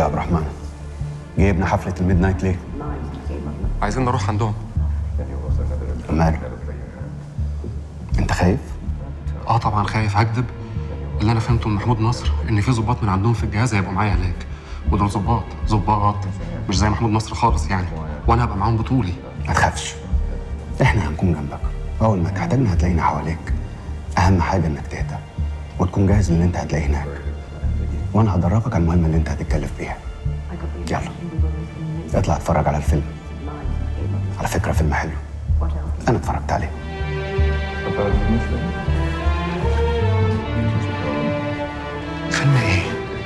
عبد الرحمن جايبنا حفله الميد نايت ليه عايزين نروح عندهم ماله انت خايف اه طبعا خايف هكدب اللي انا فهمته من محمود نصر ان في ظباط من عندهم في الجهاز هيبقوا معايا هناك ودول ظباط ظباط مش زي محمود نصر خالص يعني وانا هبقى معاهم بطولي ما تخافش احنا هنكون جنبك اول ما تحتاجنا هتلاقينا حواليك اهم حاجه انك تهدى وتكون جاهز للي انت هتلاقيه هناك وانا هدربك على المهمه اللي انت هتتكلف بيها يلا اطلع اتفرج على الفيلم على فكره فيلم حلو انا اتفرجت عليه فيلم ايه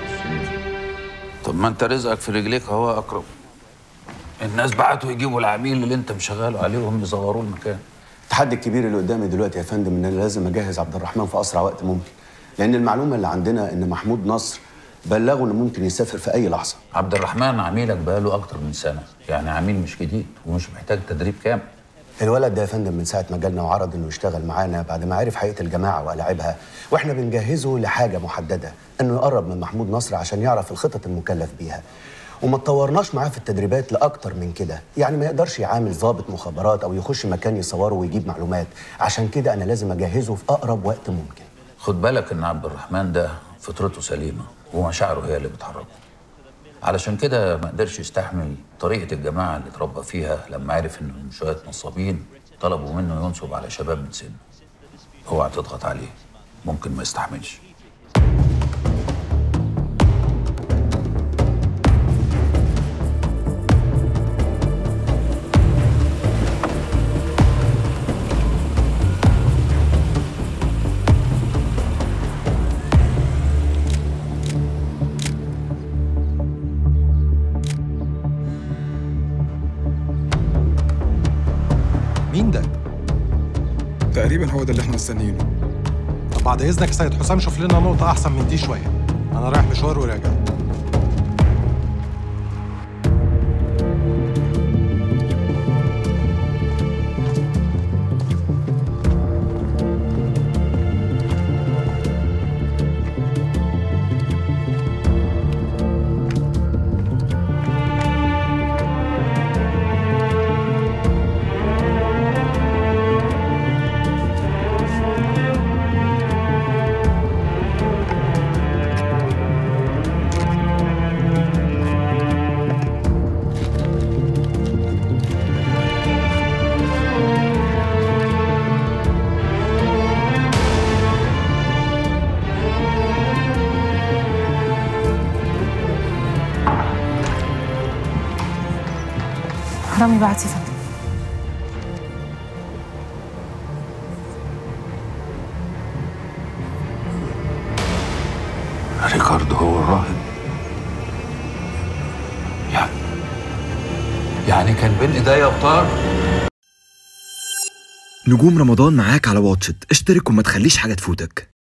طب ما انت رزقك في رجليك اهو يا اكرم الناس بعتوا يجيبوا العميل اللي انت مشغله عليهم يصوروه المكان التحدي الكبير اللي قدامي دلوقتي يا فندم ان انا لازم اجهز عبد الرحمن في اسرع وقت ممكن لان المعلومه اللي عندنا ان محمود نصر بلغوا انه ممكن يسافر في اي لحظه عبد الرحمن عميلك بقاله اكتر من سنه يعني عميل مش جديد ومش محتاج تدريب كامل الولد ده يا فندم من ساعه ما جالنا وعرض انه يشتغل معانا بعد ما عرف حقيقه الجماعه وألاعبها واحنا بنجهزه لحاجه محدده انه يقرب من محمود نصر عشان يعرف الخطط المكلف بيها وما تطورناش معاه في التدريبات لاكتر من كده يعني ما يقدرش يعامل ضابط مخابرات او يخش مكان يصوره ويجيب معلومات عشان كده انا لازم اجهزه في اقرب وقت ممكن خد بالك ان عبد الرحمن ده فطرته سليمه ومشاعره هي اللي بتحركه علشان كده ما قدرش يستحمل طريقه الجماعه اللي اتربى فيها لما عرف ان شويه نصابين طلبوا منه ينصب على شباب من سنه اوعى تضغط عليه ممكن ما يستحملش مين ده؟ تقريبا هو ده اللي احنا مستنيينه طب بعد اذنك يا سيد حسام شوف لنا نقطة أحسن من دي شوية أنا رايح مشوار وراجع رامي بعت يا فندم ريكاردو هو الراهب يعني يعني كان بين ايديا وطار نجوم رمضان معاك على واتشت اشترك وما تخليش حاجة تفوتك